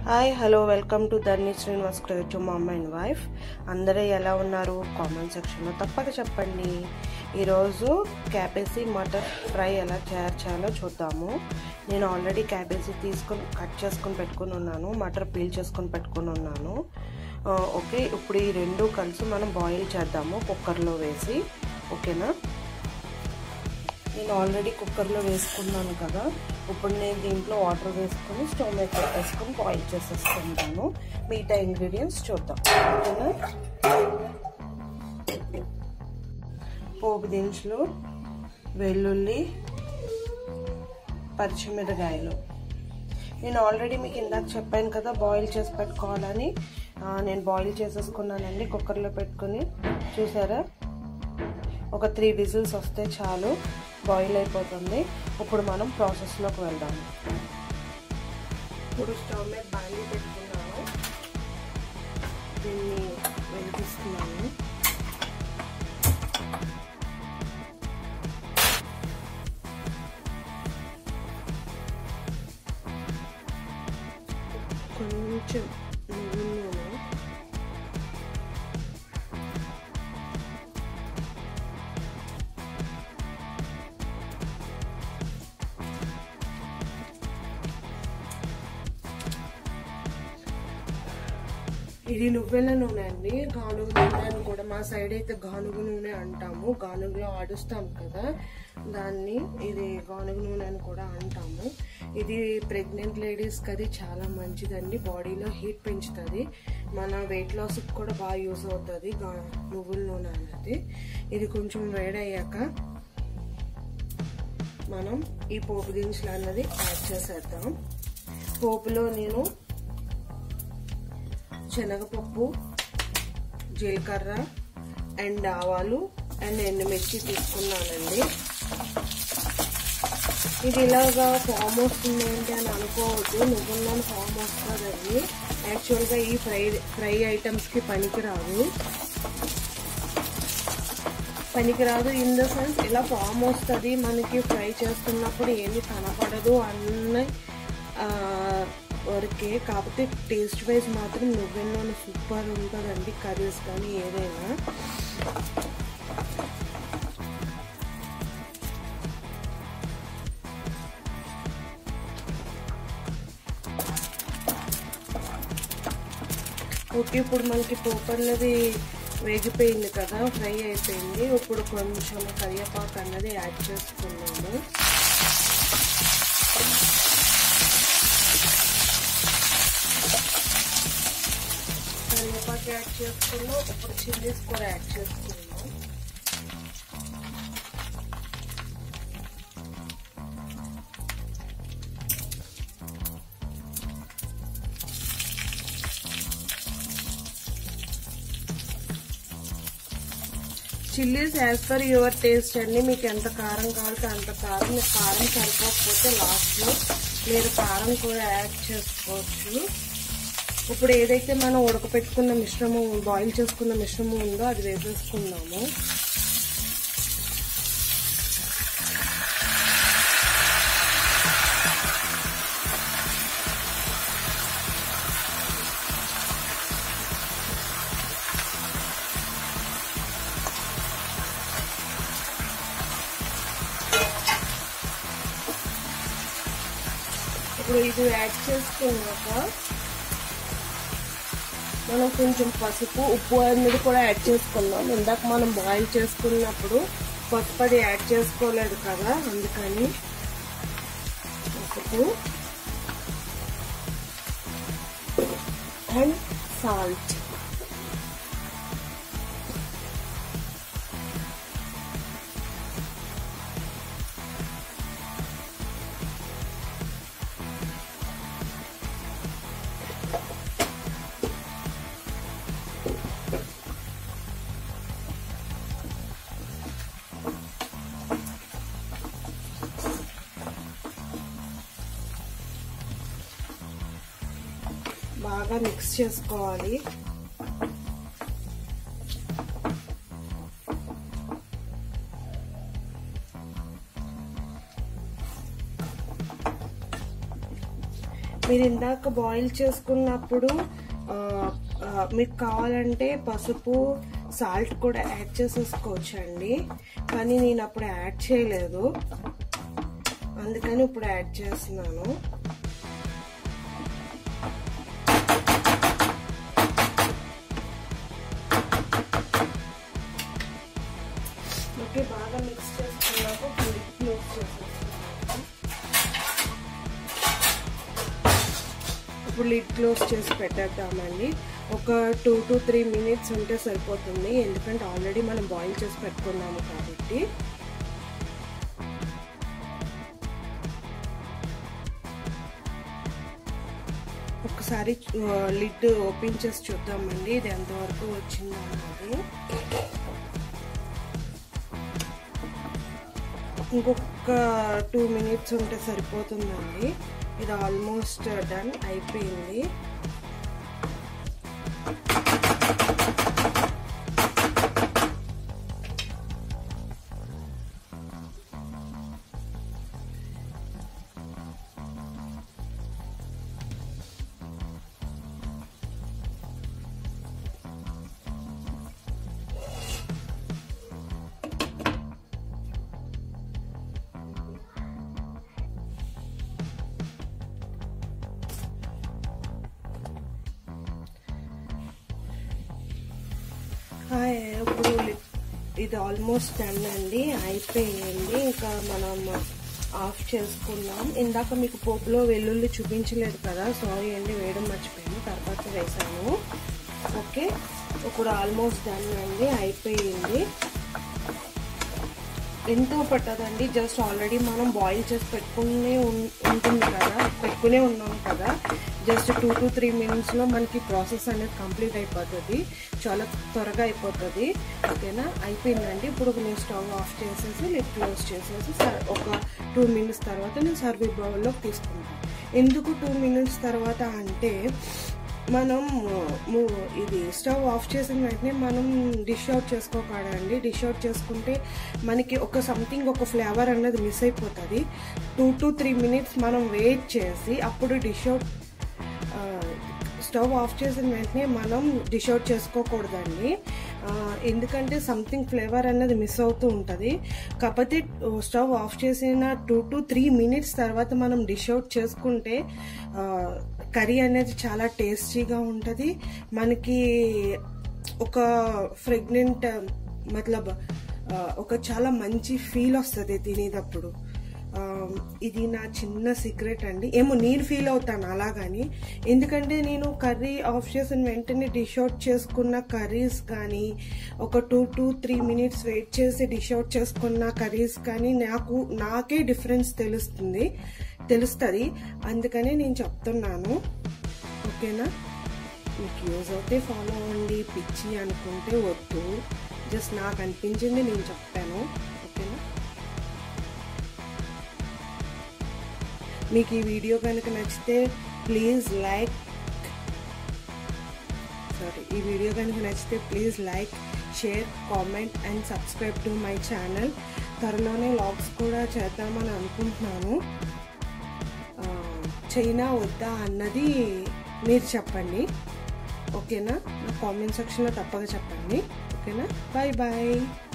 hi hello welcome to Dharni Srinivas create to mum and wife అందరూ ఎలా ఉన్నారు కామెంట్ సెక్షన్లో తప్పక చెప్పండి ఈరోజు క్యాబేజీ మటర్ ఫ్రై ఎలా తయారు చేయాలో చూద్దాము నేను ఆల్రెడీ క్యాబేజీ తీసుకొని కట్ చేసుకొని పెట్టుకుని ఉన్నాను మటర్ పీల్ చేసుకొని పెట్టుకుని ఉన్నాను ఆ, ఓకే ఇప్పుడు ఈ రెండు కలిసి మనం బాయిల్ చేద్దాము కుక్కర్లో వేసి ఓకేనా నేను ఆల్రెడీ కుక్కర్లో వేసుకున్నాను కదా ఇప్పుడు నేను దీంట్లో వాటర్ వేసుకొని స్టవ్ మీద పెట్టేసుకొని బాయిల్ చేసేసుకుంటాను మిగతా ఇంగ్రీడియంట్స్ చూద్దాం ఓకేనా పోపు దినుసులు వెల్లుల్లి పచ్చిమిరకాయలు నేను ఆల్రెడీ మీకు ఇందాక చెప్పాను కదా బాయిల్ చేసి పెట్టుకోవాలని ఆ, నేను బాయిల్ చేసేసుకున్నానండి కుక్కర్లో పెట్టుకుని చూసారా ఒక త్రీ విజిల్స్ వస్తే చాలు బాయిల్ అయిపోతుంది ఇప్పుడు మనం ప్రాసెస్లోకి వెళ్దాం ఇప్పుడు స్టవ్ మీద బాండి పెట్టుకున్నాను దీన్ని వెలిగిస్తున్నాను కొంచెం నువ్వుల నూనె ఇది నువ్వెల నూనె అండి గానుగ నూనె అని కూడా మా సైడ్ అయితే గానుగ నూనె అంటాము గానుగలో ఆడుస్తాం కదా దాన్ని ఇది గానుగ నూనె అని కూడా అంటాము ఇది ప్రెగ్నెంట్ లేడీస్కి అది చాలా మంచిదండి బాడీలో హీట్ పెంచుతుంది మన వెయిట్ లాస్కి కూడా బాగా యూజ్ అవుతుంది గా నువ్వుల నూనె అనేది ఇది కొంచెం వేడయ్యాక మనం ఈ పోపు దినుసులు అన్నది యాడ్ చేసేద్దాం పోపులో నేను శనగపప్పు జీలకర్ర అండ్ ఆవాలు అండ్ ఎండుమిర్చి తీసుకున్నానండి ఇది ఇలాగా ఫామ్ వస్తుంది ఏంటి అని అనుకోవద్దు నువ్వుల్లో ఫామ్ వస్తుందండి యాక్చువల్గా ఈ ఫ్రై ఫ్రై ఐటమ్స్కి పనికిరాదు పనికిరాదు ఇన్ ద సెన్స్ ఇలా ఫామ్ వస్తుంది మనకి ఫ్రై చేస్తున్నప్పుడు ఏమి కనపడదు అన్న వరకే కాకపోతే టేస్ట్ వైజ్ మాత్రం నువ్వెన్నో సూపర్ ఉంటుందండి కర్రీస్ కానీ ఏదైనా ఓకే ఇప్పుడు మనకి పోపు అన్నది వేగిపోయింది కదా ఫ్రై అయిపోయింది ఇప్పుడు కొంచెం కరివేపాకు అన్నది యాడ్ చేసుకున్నాము కరివేపాకు యాడ్ చేసుకున్నాం ఇప్పుడు చిల్లీస్ కూడా యాడ్ చేసుకున్నాం chillies as per your taste అండి మీకు ఎంత కారం కావాలంటే అంత కారం మీకు కారం సరిపోకపోతే లాస్ట్లో మీరు కారం కూడా యాడ్ చేసుకోవచ్చు ఇప్పుడు ఏదైతే మనం ఉడకపెట్టుకున్న మిశ్రమం బాయిల్ చేసుకున్న మిశ్రమం ఉందో అది వేసేసుకుందాము ఇప్పుడు ఇది యాడ్ చేసుకున్నాక మనం కొంచెం పసుపు ఉప్పు అనేది కూడా యాడ్ చేసుకుందాం ఇందాక మనం బాయిల్ చేసుకున్నప్పుడు పసుపు అది యాడ్ చేసుకోలేదు కదా అందుకని పసుపు అండ్ సాల్ట్ బాగా మిక్స్ చేసుకోవాలి మీరు ఇందాక బాయిల్ చేసుకున్నప్పుడు ఆ, ఆ, మీకు కావాలంటే పసుపు సాల్ట్ కూడా యాడ్ చేసేసుకోవచ్చు అండి కానీ నేను అప్పుడు యాడ్ చేయలేదు అందుకని ఇప్పుడు యాడ్ చేస్తున్నాను ఓకే బాగా మిక్స్ చేసుకున్నాక లిడ్ క్లోజ్ చేసేస్తున్నాను ఇప్పుడు లిడ్ క్లోజ్ చేసి పెట్టేద్దామండి ఒక టూ టు త్రీ మినిట్స్ ఉంటే సరిపోతుంది ఎందుకంటే ఆల్రెడీ మనం బాయిల్ చేసి పెట్టుకున్నాము కాబట్టి ఒకసారి లిడ్ ఓపెన్ చేసి చూద్దామండి ఇది ఎంతవరకు వచ్చిందో అన్నది ఇంకొక టూ మినిట్స్ ఉంటే సరిపోతుందండి ఇది ఆల్మోస్ట్ డన్ అయిపోయింది హాయ్ ఇప్పుడు ఇది ఆల్మోస్ట్ డన్ అండి అయిపోయింది ఇంకా మనం ఆఫ్ చేసుకున్నాం ఇందాక మీకు పోపులో వెల్లుల్లి చూపించలేదు కదా సారీ అండి వేయడం మర్చిపోయాను తర్వాత వేసాను ఓకే ఇప్పుడు ఆల్మోస్ట్ డన్ అండి అయిపోయింది ఎంతో పట్టదండి జస్ట్ ఆల్రెడీ మనం బాయిల్ చేసి పెట్టుకునే ఉంటుంది కదా పెట్టుకునే ఉన్నాం కదా జస్ట్ టూ టు త్రీ మినిట్స్లో మనకి ప్రాసెస్ అనేది కంప్లీట్ అయిపోతుంది చాలా త్వరగా అయిపోతుంది ఓకేనా అయిపోయిందండి ఇప్పుడు నేను స్టవ్ ఆఫ్ చేసేసి లిడ్ క్లోజ్ చేసేసి ఒక టూ మినిట్స్ తర్వాత నేను సర్వీస్ బౌల్లోకి తీసుకుంటాను ఎందుకు టూ మినిట్స్ తర్వాత అంటే మనం ఇది స్టవ్ ఆఫ్ చేసిన వెంటనే మనం డిష్ అవుట్ చేసుకోకూడదండి డిష్ అవుట్ చేసుకుంటే మనకి ఒక సంథింగ్ ఒక ఫ్లేవర్ అన్నది మిస్ అయిపోతుంది టూ టు త్రీ మినిట్స్ మనం వెయిట్ చేసి అప్పుడు డిష్ అవుట్ స్టవ్ ఆఫ్ చేసిన వెంటనే మనం డిష్ అవుట్ చేసుకోకూడదండి ఎందుకంటే సంథింగ్ ఫ్లేవర్ అనేది మిస్ అవుతూ ఉంటుంది కాకపోతే స్టవ్ ఆఫ్ చేసిన టూ టు త్రీ మినిట్స్ తర్వాత మనం డిష్ అవుట్ చేసుకుంటే కర్రీ అనేది చాలా టేస్టీగా ఉంటుంది మనకి ఒక ఫ్రెగ్నెంట్ మతలబ్ ఒక చాలా మంచి ఫీల్ వస్తుంది తినేటప్పుడు ఇది నా చిన్న సీక్రెట్ అండి ఏమో నేను ఫీల్ అవుతాను అలాగని ఎందుకంటే నేను కర్రీ ఆఫ్ చేసిన వెంటనే డిష్ అవుట్ చేసుకున్న కర్రీస్ కానీ ఒక two to three minutes wait చేసి డిష్ అవుట్ చేసుకున్న కర్రీస్ కానీ నాకు నాకే డిఫరెన్స్ తెలుస్తుంది తెలుస్తుంది అందుకనే నేను చెప్తున్నాను ఓకేనా మీకు యూజ్ అవుతే ఫాలో అవ్వండి పిచ్చి అనుకుంటే వద్దు జస్ట్ నాకు అనిపించింది నేను చెప్తాను ఓకేనా మీకు ఈ వీడియో కనుక నచ్చితే ప్లీజ్ లైక్ సారీ ఈ వీడియో కనుక నచ్చితే please like share comment and subscribe to my channel త్వరలోనే లాగ్స్ కూడా చేద్దామని అనుకుంటున్నాను చైనా వద్దా అన్నది మీరు చెప్పండి ఓకేనా నా కామెంట్ సెక్షన్లో తప్పక చెప్పండి ఓకేనా బాయ్ బాయ్